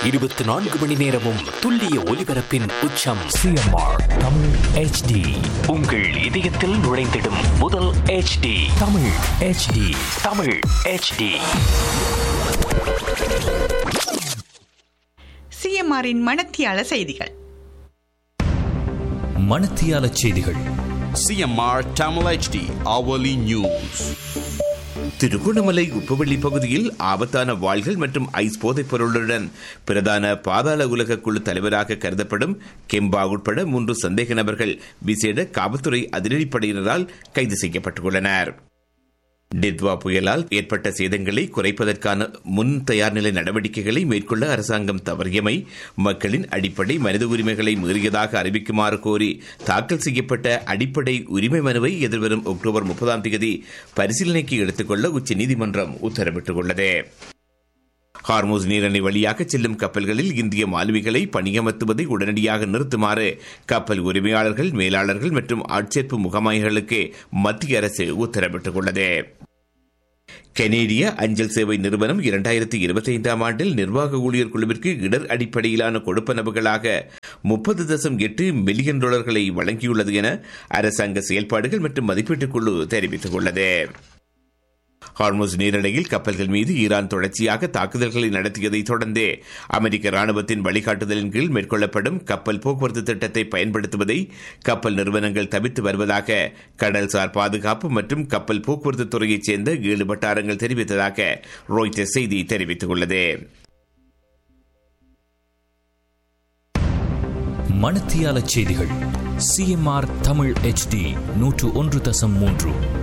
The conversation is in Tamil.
இருபத்தி நான்கு மணி நேரமும் துல்லிய ஒலிபரப்பின் உச்சம் சிஎம்ஆர் தமிழ் ஹெச்டி உங்கள் இதயத்தில் நுழைந்திடும் முதல் HD Tamil HD Tamil HD சிஎம்ஆரின் மணத்தியால செய்திகள் மணத்தியால செய்திகள் CMR Tamil HD hourly news. Trincomalee Uppuveli பகுதியில் ஆபத்தான வாள்கள் மற்றும் ஐஸ் போதைப் பொருளுடன் பிரதான பாதாள உலக குழு தலைவராக கருதப்படும் கெம்பா உட்பட மூன்று சந்தேக நபர்கள் விசேட காவல்துறை அதிரடிப்படையினரால் கைது செய்யப்பட்டுள்ளனர் டித்வா புயலால் ஏற்பட்ட சேதங்களை குறைப்பதற்கான முன் தயார்நிலை நடவடிக்கைகளை மேற்கொள்ள அரசாங்கம் தவறியமை மக்களின் அடிப்படை மனித உரிமைகளை மீறியதாக அறிவிக்குமாறு கோரி தாக்கல் செய்யப்பட்ட அடிப்படை உரிமை மனுவை எதிர்வரும் அக்டோபர் முப்பதாம் தேதி பரிசீலனைக்கு எடுத்துக்கொள்ள உச்சநீதிமன்றம் உத்தரவிட்டுள்ளது ஹார்மோஸ் நீரணி வழியாக செல்லும் கப்பல்களில் இந்திய மாலுமிகளை பணியமர்த்துவதை உடனடியாக நிறுத்துமாறு கப்பல் உரிமையாளர்கள் மேலாளர்கள் மற்றும் ஆட்சேர்ப்பு முகமைகளுக்கு மத்திய அரசு உத்தரவிட்டுள்ளது கனேடிய அஞ்சல் சேவை நிறுவனம் இரண்டாயிரத்தி இருபத்தி ஐந்தாம் ஆண்டில் நிர்வாக ஊழியர் குழுவிற்கு இடர் அடிப்படையிலான கொடுப்பனவுகளாக முப்பது தசம் எட்டு மில்லியன் டாலர்களை வழங்கியுள்ளது என அரசாங்க செயல்பாடுகள் மற்றும் மதிப்பீட்டுக் குழு தெரிவித்துள்ளது ஹார்முஸ் நீரிணையில் கப்பல்கள் மீது ஈரான் தொடர்ச்சியாக தாக்குதல்களை நடத்தியதை தொடர்ந்து அமெரிக்க ராணுவத்தின் வழிகாட்டுதலின் கீழ் மேற்கொள்ளப்படும் கப்பல் போக்குவரத்து திட்டத்தை பயன்படுத்துவதை கப்பல் நிறுவனங்கள் தவிர்த்து வருவதாக கடல்சார் பாதுகாப்பு மற்றும் கப்பல் போக்குவரத்து துறையைச் சேர்ந்த ஏழு வட்டாரங்கள் தெரிவித்ததாக ரோய்டர்ஸ் செய்தி தெரிவித்துள்ளது மணத்தியால செய்திகள் சிஎம்ஆர் தமிழ் ஹெச்டி நூற்று ஒன்று தசம் மூன்று